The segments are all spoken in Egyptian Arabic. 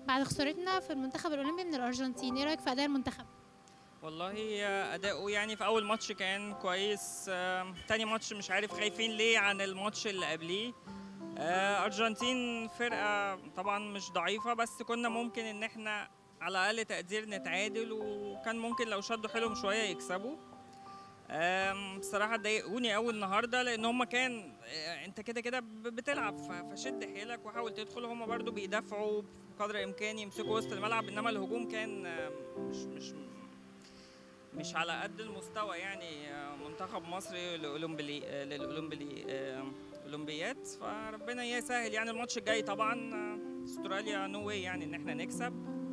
بعد خسارتنا في المنتخب الاولمبي من الارجنتين ايه رايك في اداء المنتخب والله اداؤه يعني في اول ماتش كان كويس آه، تاني ماتش مش عارف خايفين ليه عن الماتش اللي قبليه آه، ارجنتين فرقه طبعا مش ضعيفه بس كنا ممكن ان احنا على اقل تقدير نتعادل وكان ممكن لو شدوا حيلهم شويه يكسبوا آم، بصراحه ضايقوني قوي النهارده لان هم كان آه، انت كده كده ب- بتلعب ف- فشد حيلك وحاول تدخل هم برضو بيدافعوا بقدر الامكان يمسكوا وسط الملعب انما الهجوم كان آه، مش مش مش على قد المستوى يعني آه، منتخب مصر للأولمبي للأولمبي آه، اولمبيات فربنا يسهل يعني الماتش الجاي طبعا آه، استراليا نو واي يعني ان احنا نكسب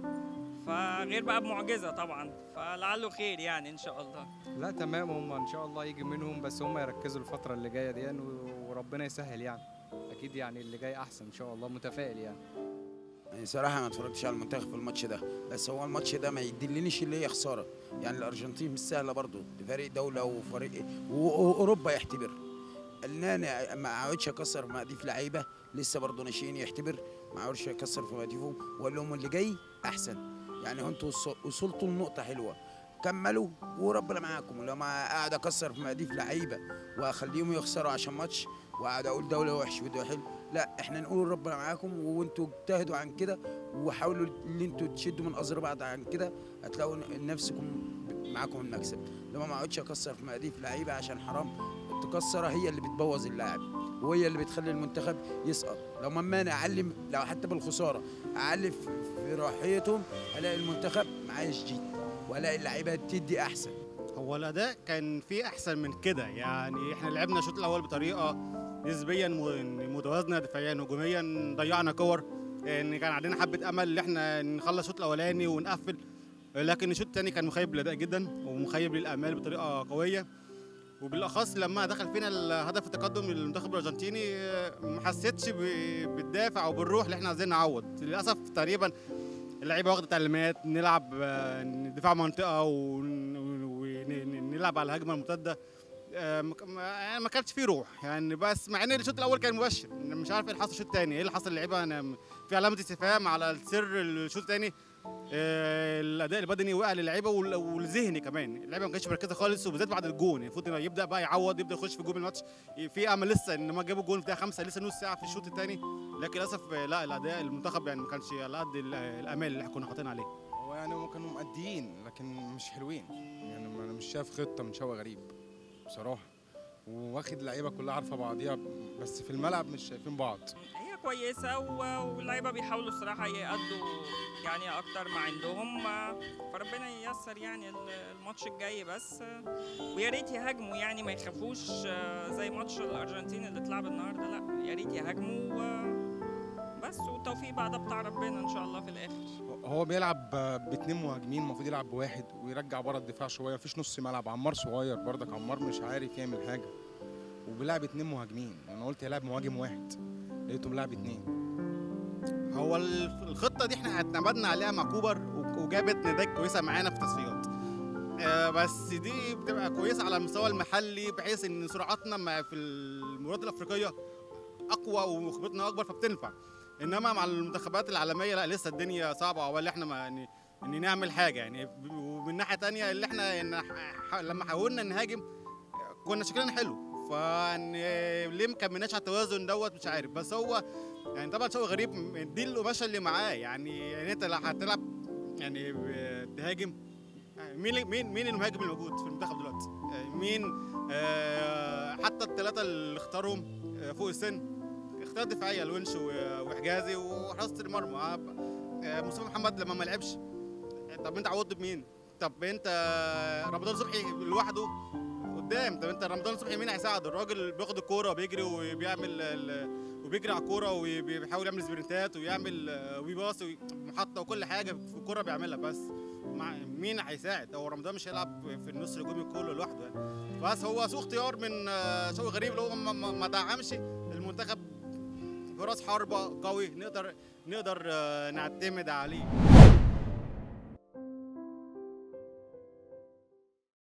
فغير بقى بمعجزه طبعا فلعله خير يعني ان شاء الله لا تمام هم ان شاء الله يجي منهم بس هم يركزوا الفتره اللي جايه دي و- وربنا يسهل يعني اكيد يعني اللي جاي احسن ان شاء الله متفائل يعني يعني صراحة ما اتفرجتش على المنتخب في الماتش ده بس هو الماتش ده ما يدلنيش اللي هي خسارة يعني الأرجنتين مش سهلة برضو دي فريق دولة وفريق و- وأوروبا يحتبر أنا ما عاودش أكسر في مقاديف لعيبة لسه برضو ناشئين يحتبر ما عاودش أكسر في مقاديفهم وأقول لهم اللي جاي أحسن يعني انتوا وص- وصلتوا لنقطة حلوة كملوا وربنا معاكم ولما قاعد اكسر في مقاديف لعيبه واخليهم يخسروا عشان ماتش وقاعد اقول دوله وحش ودول حلو لا احنا نقول ربنا معاكم وانتوا اجتهدوا عن كده وحاولوا اللي انتوا تشدوا من ازر بعض عن كده هتلاقوا ن- نفسكم معاكم المكسب لما ما اقعدش اكسر في مقاديف لعيبه عشان حرام تكسرها هي اللي بتبوظ اللاعب وهي اللي بتخلي المنتخب يسقط لو ما انا اعلم لو حتى بالخساره اعلم في- في روحيتهم الاقي المنتخب معاه جديد والاقي اللعيبه تدي احسن هو الاداء كان فيه احسن من كده يعني احنا لعبنا الشوط الاول بطريقه نسبيا م- متوازنه دفاعيا هجوميا ضيعنا كور ان كان عندنا حبه امل ان احنا نخلص الشوط الاولاني ونقفل لكن الشوط الثاني كان مخيب للاداء جدا ومخيب للامال بطريقه قويه وبالاخص لما دخل فينا الهدف التقدم للمنتخب الارجنتيني آه، ما حسيتش ب- بالدافع او بالروح اللي احنا عايزين نعوض للاسف تقريبا اللعيبه واخده تعليمات نلعب آه، دفاع منطقه ونلعب على الهجمه المرتده آه، ما ك- ما- يعني ما كانش فيه روح يعني بس مع ان الشوط الاول كان مبشر أنا مش عارف ايه اللي حصل الشوط الثاني ايه اللي حصل اللعيبه انا م- في علامه استفهام على السر الشوط الثاني آه، الاداء البدني وقع للعيبه وال- والذهني كمان اللعيبه ما كانتش مركزه خالص وبالذات بعد الجون المفروض إنه يبدا بقى يعوض يبدا يخش في جون الماتش في امل لسه ان ما جابوا جون في دقيقه خمسه لسه نص ساعه في الشوط الثاني لكن للاسف آه، لا الاداء المنتخب يعني ما كانش على قد ال- الامال اللي احنا كنا حاطين عليه هو يعني هم كانوا مؤديين لكن مش حلوين يعني ما انا مش شايف خطه من شوقي غريب بصراحه واخد اللعيبه كلها عارفه بعضيها بس في الملعب مش شايفين بعض هي كويسه و- واللعيبه بيحاولوا الصراحه يأدوا يعني اكتر ما عندهم آه، فربنا ييسر يعني ال- الماتش الجاي بس آه، ويا ريت يهاجموا يعني ما يخافوش آه، زي ماتش الارجنتين اللي اتلعب النهارده لا يا ريت يهاجموا آه، بس والتوفيق بقى ده بتاع ربنا ان شاء الله في الاخر هو بيلعب باتنين مهاجمين المفروض يلعب بواحد ويرجع بره الدفاع شويه مفيش نص ملعب عمار صغير برضك عمار مش عارف يعمل حاجه وبيلعب اتنين مهاجمين انا قلت يلعب مهاجم واحد لقيته بيلعب اتنين هو ال- الخطه دي احنا اعتمدنا عليها مع كوبر و- وجابت نتائج كويسه معانا في التصفيات آه، بس دي بتبقى كويسه على المستوى المحلي بحيث ان سرعتنا مع في المباريات الافريقيه اقوى وخبرتنا اكبر فبتنفع انما مع المنتخبات العالميه لا لسه الدنيا صعبه عقبال احنا ما يعني ان نعمل حاجه يعني ب- ومن ناحيه تانية اللي احنا إن ح- لما حاولنا نهاجم كنا شكلنا حلو فليه ما كملناش على التوازن دوت مش عارف بس هو يعني طبعا شوقي غريب دي القماشه اللي معاه يعني يعني انت لو هتلعب يعني ب- تهاجم مين مين مين المهاجم الموجود في المنتخب دلوقتي؟ يعني مين آه، حتى الثلاثه اللي اختارهم آه، فوق السن اختيار دفاعيه الونش و- وحجازي وحراسه المرمى آه، مصطفى محمد لما ما لعبش طب انت عوضت بمين؟ طب انت رمضان صبحي لوحده قدام طب انت رمضان صبحي مين هيساعده؟ الراجل بياخد الكوره وبيجري وبيعمل ال- وبيجري على الكوره وبيحاول يعمل سبرنتات ويعمل آه، ويباص محطه وكل حاجه في الكوره بيعملها بس مع مين هيساعد هو رمضان مش هيلعب في النص الهجومي كله لوحده يعني بس هو سوء اختيار من آه، شوقي غريب اللي هو ما- ما ما دعمش المنتخب براس حربه قوي نقدر نقدر آه، نعتمد عليه